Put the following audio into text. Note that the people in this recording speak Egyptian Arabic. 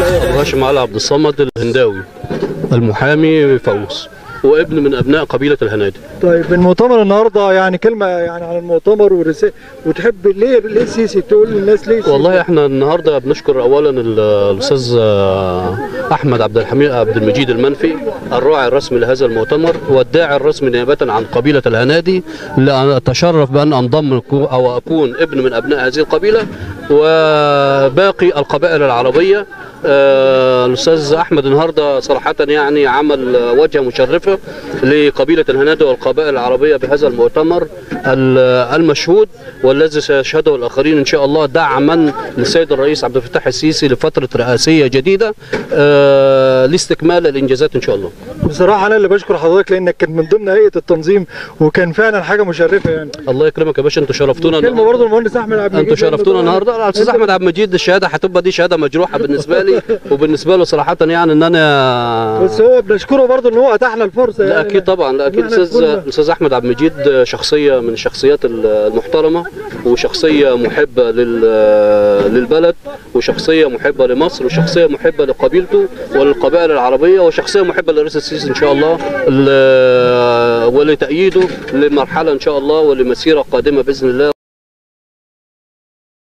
هاشم علي عبد الصمد الهنداوي المحامي فوز وابن من ابناء قبيله الهنادي طيب المؤتمر النهارده يعني كلمه يعني عن المؤتمر والرسائل وتحب ليه ليه السيسي تقول للناس ليه السيسي؟ والله احنا النهارده بنشكر اولا ال- الاستاذ آه، احمد عبد الحميد عبد المجيد المنفي الراعي الرسمي لهذا المؤتمر والداعي الرسمي نيابه عن قبيله الهنادي لان اتشرف بان انضم كو- او اكون ابن من ابناء هذه القبيله وباقي القبائل العربيه آه، الاستاذ احمد النهارده صراحه يعني عمل آه، وجهه مشرفه لقبيله الهنادي والقبائل العربيه بهذا المؤتمر ال- المشهود والذي سيشهده الاخرين ان شاء الله دعما للسيد الرئيس عبد الفتاح السيسي لفتره رئاسيه جديده آه، لاستكمال الانجازات ان شاء الله. بصراحه انا اللي بشكر حضرتك لانك كنت من ضمن هيئه التنظيم وكان فعلا حاجه مشرفه يعني الله يكرمك يا باشا انتوا شرفتونا كلمه برضه المهندس احمد عبد المجيد انتوا شرفتونا النهارده الاستاذ أنت- احمد عبد المجيد الشهاده هتبقى دي شهاده مجروحه بالنسبه لي وبالنسبه له صراحه يعني ان انا بس هو بنشكره برضه ان هو اتاح لنا الفرصه لا يعني اكيد طبعا لا اكيد إحنا الاستاذ كنا- الاستاذ احمد عبد المجيد شخصيه من الشخصيات المحترمه وشخصيه محبه لل- للبلد وشخصيه محبه لمصر وشخصيه محبه لقبيلته وللقبائل العربيه وشخصيه محبه للرئيس السيسي ان شاء الله ل- ولتأييده لمرحله ان شاء الله ولمسيره قادمه باذن الله